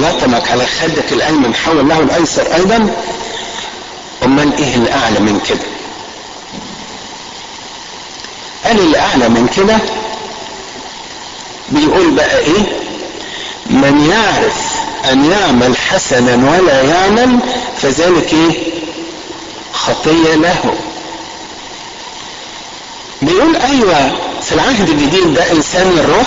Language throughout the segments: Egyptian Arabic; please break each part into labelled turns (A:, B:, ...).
A: لطمك على خدك الايمن حول له الايسر ايضا امال ايه اللي اعلى من كده قال اللي اعلى من كده بيقول بقى ايه من يعرف ان يعمل حسنا ولا يعمل فذلك ايه خطيه له بيقول ايوه في العهد الجديد ده انسان الروح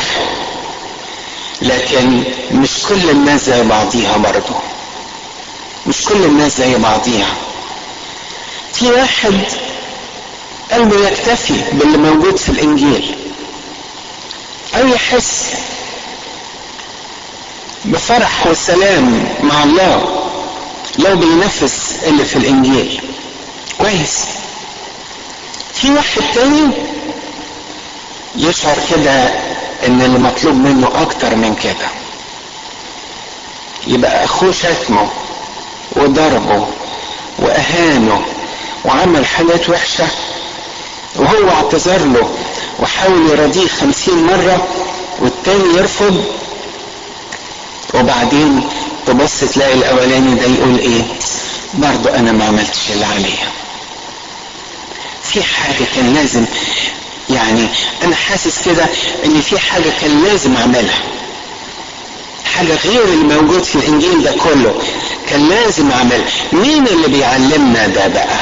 A: لكن مش كل الناس زي بعضيها برضه مش كل الناس زي بعضيها في واحد قلبه يكتفي باللي موجود في الانجيل او يحس بفرح وسلام مع الله لو بينفذ اللي في الانجيل كويس في واحد تاني يشعر كده ان اللي مطلوب منه اكتر من كده يبقى اخوه شتمه وضربه واهانه وعمل حاجات وحشة وهو اعتذر له وحاول يرضيه خمسين مرة والتاني يرفض وبعدين تبص تلاقي الاولاني ده يقول ايه برضو انا ما عملتش اللي عليا في حاجة كان لازم يعني انا حاسس كده ان في حاجة كان لازم اعملها حاجة غير اللي موجود في الانجيل ده كله كان لازم اعملها مين اللي بيعلمنا ده بقى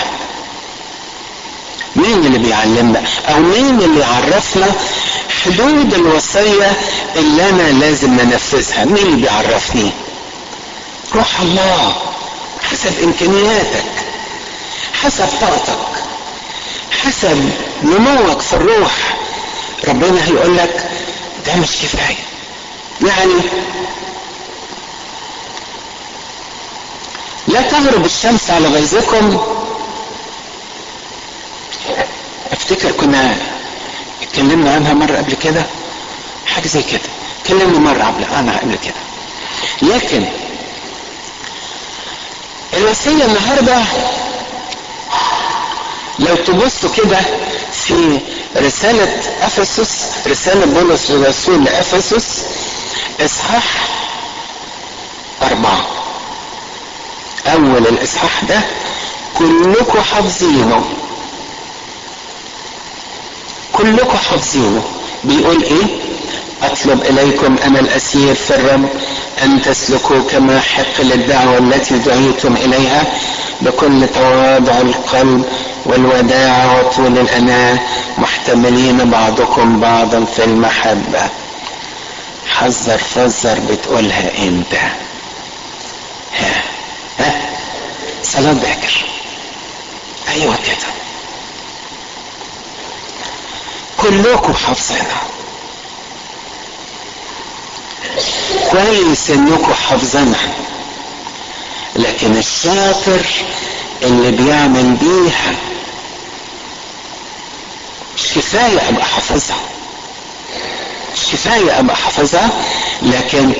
A: مين اللي بيعلمنا او مين اللي يعرفنا حدود الوصية اللي انا لازم ننفذها مين اللي بيعرفني روح الله حسب امكانياتك حسب طاقتك حسب نموك في الروح ربنا هيقول لك ده مش كفايه يعني لا تغرب الشمس على غيظكم افتكر كنا اتكلمنا عنها مرة قبل كده حاجة زي كده اتكلمنا مرة قبل عنها قبل كده لكن الوصية النهاردة لو تبصوا كده في رسالة أفسس رسالة بولس الرسول لأفسس إصحاح أربعة أول الإصحاح ده كلكم حافظينه كلكم حافظينه بيقول إيه؟ أطلب إليكم أنا الأسير في الرب أن تسلكوا كما حق للدعوة التي دعيتم إليها بكل تواضع القلب والوداع وطول الأناة محتملين بعضكم بعضا في المحبة حذر فزر بتقولها امتى ها ها صلاة باكر ايوه كده كلكم حافظينها كويس انكم حافظينها لكن الشاطر اللي بيعمل بيها مش كفاية ابقى حافظها مش كفاية ابقى حافظها لكن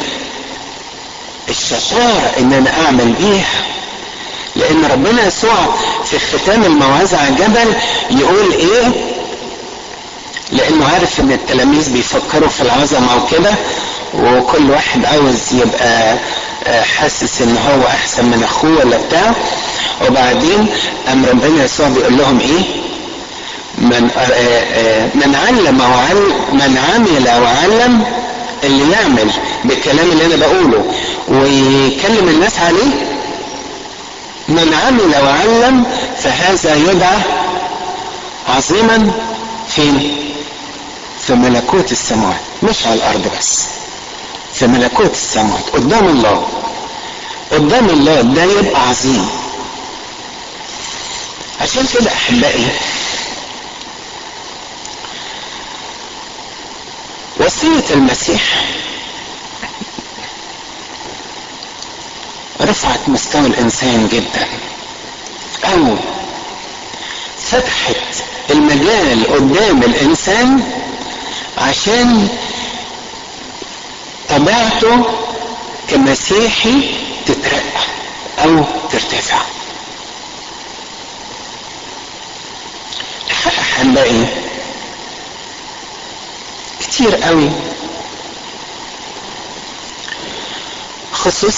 A: الشطارة ان انا اعمل بيها لان ربنا يسوع في ختام الموعظة على الجبل يقول ايه لانه عارف ان التلاميذ بيفكروا في العظمة وكده وكل واحد عاوز يبقى حاسس ان هو احسن من اخوه ولا بتاع وبعدين ام ربنا يسوع بيقول لهم ايه من من علم وعلم من عمل وعلم اللي يعمل بالكلام اللي انا بقوله ويكلم الناس عليه من عمل وعلم فهذا يدعى عظيما فين في ملكوت السماوات مش على الارض بس في ملكوت السماوات قدام الله قدام الله ده يبقى عظيم عشان كده احبائي وصية المسيح رفعت مستوى الانسان جدا او فتحت المجال قدام الانسان عشان طبيعته كمسيحي تترقى او ترتفع هنلاقي كتير قوي خصوصا